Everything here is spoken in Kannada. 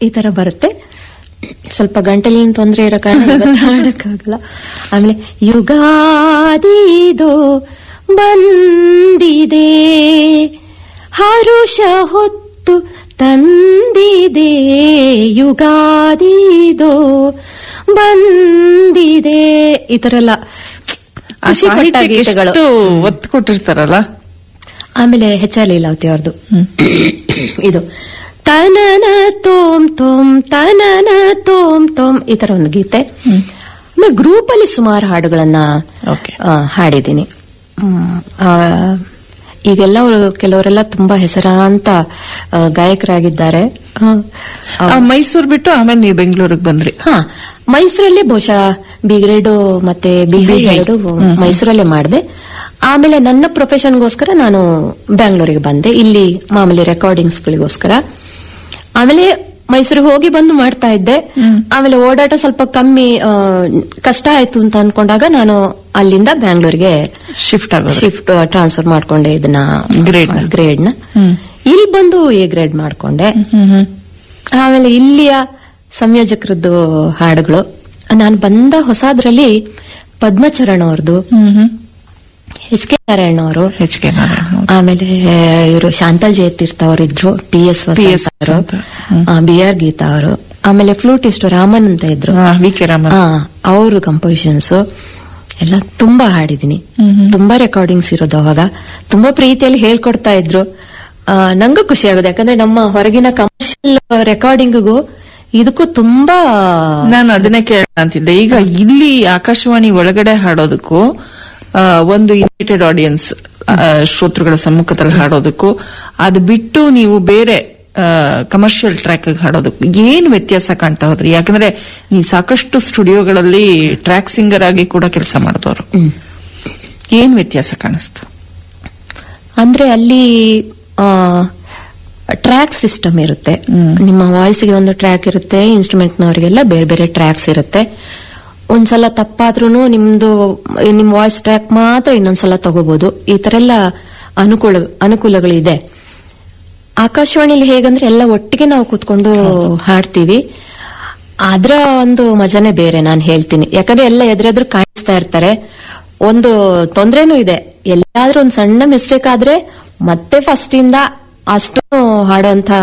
ಈ ತರ ಬರುತ್ತೆ ಸ್ವಲ್ಪ ಗಂಟಲಿನ ತೊಂದರೆ ಇರೋ ಕಾರಣ ಇವತ್ತು ಹಾಡಕ್ಕಾಗಲ್ಲ ಆಮೇಲೆ ಯುಗಾದಿದು ಬಂದಿದೆ ಹರುಷ ಹೊತ್ತು ತಂದಿದೆ ಯುಗಾದಿದು ಬಂದಿದೆ ಈ ತರ ಎಲ್ಲ ಆ ಖುಷಿ ಪಟ್ಟ ಸಾಹಿತ್ಯಕ್ಕೆ ಗೀತೆಗಳು ಎಷ್ಟು ಒತ್ತು ಕೊಟ್ಟಿರ್ತಾರಲ್ಲ ಆಮೇಲೆ ಹೆಚ್ ಆರ್ ಲೀಲಾವತಿ ಅವ್ರದ್ದು ಇದು ತನನ ತೋಮ್ ತೋಮ್ ತನನ ತೋಮ್ ತೋಮ್ ಈ ತರ ಒಂದು ಗೀತೆ ಆಮೇಲೆ ಗ್ರೂಪ್ ಅಲ್ಲಿ ಸುಮಾರು ಹಾಡುಗಳನ್ನ Okay. ಆ, ಹಾಡಿದ್ದೀನಿ ಹ್ಮ್. ಆ, ಈಗೆಲ್ಲ ಅವರು ಕೆಲವರೆಲ್ಲ ತುಂಬಾ ಹೆಸರಾಂತ ಆ, ಗಾಯಕರಾಗಿದ್ದಾರೆ ಹ. ಆ ಮೈಸೂರ್ ಬಿಟ್ಟು ಆಮೇಲೆ ನೀವು ಬೆಂಗಳೂರಿಗೆ ಬಂದ್ರಿ ಹಾ ಮೈಸೂರಲ್ಲಿ ಬಹುಶಃ ಬಿ ಗ್ರೇಡ್ ಮತ್ತೆ ಬಿ ಹೈ B.Ed. ಎರಡು ಮೈಸೂರಲ್ಲೇ ಮಾಡಿದೆ ಆಮೇಲೆ ನನ್ನ ಪ್ರೊಫೆಷನ್ಗೋಸ್ಕರ ನಾನು ಬ್ಯಾಂಗ್ಳೂರಿಗೆ ಬಂದೆ ಇಲ್ಲಿ ಮಾಮೂಲಿ ರೆಕಾರ್ಡಿಂಗ್ಸ್ಗಳಿಗೋಸ್ಕರ ಆಮೇಲೆ ಮೈಸೂರಿಗೆ ಹೋಗಿ ಬಂದು ಮಾಡ್ತಾ ಇದ್ದೆ ಆಮೇಲೆ ಓಡಾಟ ಸ್ವಲ್ಪ ಕಮ್ಮಿ ಆ, ಕಷ್ಟ ಆಯ್ತು ಅಂತ ಅನ್ಕೊಂಡಾಗ ನಾನು ಅಲ್ಲಿಂದ ಬ್ಯಾಂಗ್ಳೂರಿಗೆ ಶಿಫ್ಟ್ ಆಗೋದು ಶಿಫ್ಟ್ ಟ್ರಾನ್ಸ್ಫರ್ ಮಾಡ್ಕೊಂಡೆ ಇದನ್ನ Grade ನ. ಗ್ರೇಡ್ ನ ಹ್ಮ್. ಇಲ್ಲಿ ಬಂದು ಎ ಗ್ರೇಡ್ ಮಾಡ್ಕೊಂಡೆ ಹ್ಮ್ ಹ್ಮ್ ಆಮೇಲೆ ಇಲ್ಲಿಯ ಸಂಯೋಜಕರದ್ದು ಹಾಡುಗಳು ನಾನು ಬಂದ ಹೊಸದ್ರಲ್ಲಿ ಪದ್ಮಚರಣ್ ಅವ್ರದ್ದು ಹ್ಮ್ ಹ್ಮ್ ಎಚ್ ಕೆ ನಾರಾಯಣ ಅವರು ಎಚ್ ಕೆ ನಾರಾಯಣ ಹೌದು. ಆಮೇಲೆ ಇವರು ಶಾಂತಾ ಜಯತೀರ್ಥ ಅವರು ಇದ್ರು ಪಿ ಎಸ್ PS ವಸಂತ ಅವರು ವಸಂತ. ಬಿ ಆರ್ ಗೀತಾ ಅವರು ಆಮೇಲೆ ಫ್ಲೂಟಿಸ್ಟ್ ರಾಮನ್ ಅಂತ ಇದ್ರು ಹಾ, ವಿ ಕೆ ರಾಮನ್ ಅವರು ಕಂಪೋಸಿಷನ್ಸ್ ಎಲ್ಲ ತುಂಬಾ ಹಾಡಿದೀನಿ ತುಂಬಾ ರೆಕಾರ್ಡಿಂಗ್ಸ್ ಇರೋದು ಅವಾಗ ತುಂಬಾ ಪ್ರೀತಿಯಲ್ಲಿ ಹೇಳ್ಕೊಡ್ತಾ ಇದ್ರು ಆ, ನಂಗೂ ಖುಷಿ ಆಗುತ್ತೆ ಯಾಕಂದ್ರೆ ನಮ್ಮ ಹೊರಗಿನ ಕಮರ್ಷಿಯಲ್ ರೆಕಾರ್ಡಿಂಗ್ಗೂ ಇದಕ್ಕೂ ತುಂಬಾ ನಾನು ಅದನ್ನೇ ಕೇಳೋಣ ಅಂತಿದ್ದೆ ಈಗ ಇಲ್ಲಿ ಆಕಾಶವಾಣಿ ಒಳಗಡೆ ಹಾಡೋದಕ್ಕೂ ಆ, ಒಂದು ಇನ್ವಿಟೆಡ್ ಆಡಿಯನ್ಸ್ ಶ್ರೋತೃಗಳ ಸಮ್ಮುಖದಲ್ಲಿ ಹಾಡೋದಕ್ಕೂ ಅದು ಬಿಟ್ಟು ನೀವು ಬೇರೆ ಕಮರ್ಷಿಯಲ್ ಟ್ರ್ಯಾಕ್ ಹಾಡೋದಕ್ಕೂ ಏನ್ ವ್ಯತ್ಯಾಸ ಕಾಣ್ತಾ ಹೋದ್ರಿ ಯಾಕಂದ್ರೆ ನೀವು ಸಾಕಷ್ಟು ಸ್ಟುಡಿಯೋಗಳಲ್ಲಿ ಟ್ರ್ಯಾಕ್ ಸಿಂಗರ್ ಆಗಿ ಕೂಡ ಕೆಲಸ ಮಾಡಿದವರು ಹ್ಮ್. ಏನ್ ವ್ಯತ್ಯಾಸ ಕಾಣಿಸ್ತು ಅಂದ್ರೆ ಅಲ್ಲಿ ಟ್ರ್ಯಾಕ್ ಸಿಸ್ಟಮ್ ಇರುತ್ತೆ ನಿಮ್ಮ ವಾಯ್ಸ್ಗೆ ಒಂದು ಟ್ರ್ಯಾಕ್ ಇರುತ್ತೆ ಇನ್ಸ್ಟ್ರೂಮೆಂಟ್ನವರಿಗೆಲ್ಲ ಬೇರೆ ಬೇರೆ ಟ್ರ್ಯಾಕ್ಸ್ ಇರುತ್ತೆ ಒಂದ್ಸಲ ತಪ್ಪಾದ್ರೂ ನಿಮ್ದು ನಿಮ್ ವಾಯ್ಸ್ ಟ್ರ್ಯಾಕ್ ಮಾತ್ರ ಇನ್ನೊಂದ್ಸಲ ತಗೋಬಹುದು ಈ ತರ ಎಲ್ಲ ಅನುಕೂಲ ಅನುಕೂಲಗಳಿದೆ ಆಕಾಶವಾಣಿಲಿ ಹೇಗಂದ್ರೆ ಎಲ್ಲ ಒಟ್ಟಿಗೆ ನಾವು ಕೂತ್ಕೊಂಡು ಹಾಡ್ತೀವಿ ಅದ್ರ ಒಂದು ಮಜಾನೇ ಬೇರೆ ನಾನು ಹೇಳ್ತೀನಿ ಯಾಕಂದ್ರೆ ಎಲ್ಲ ಎದುರೆದ್ರು ಕಾಣಿಸ್ತಾ ಇರ್ತಾರೆ ಒಂದು ತೊಂದ್ರೆನೂ ಇದೆ ಎಲ್ಲಾದ್ರೂ ಒಂದ್ ಸಣ್ಣ ಮಿಸ್ಟೇಕ್ ಆದ್ರೆ ಮತ್ತೆ ಫಸ್ಟ್ ಇಂದ ಅಷ್ಟು ಹಾಡುವಂತ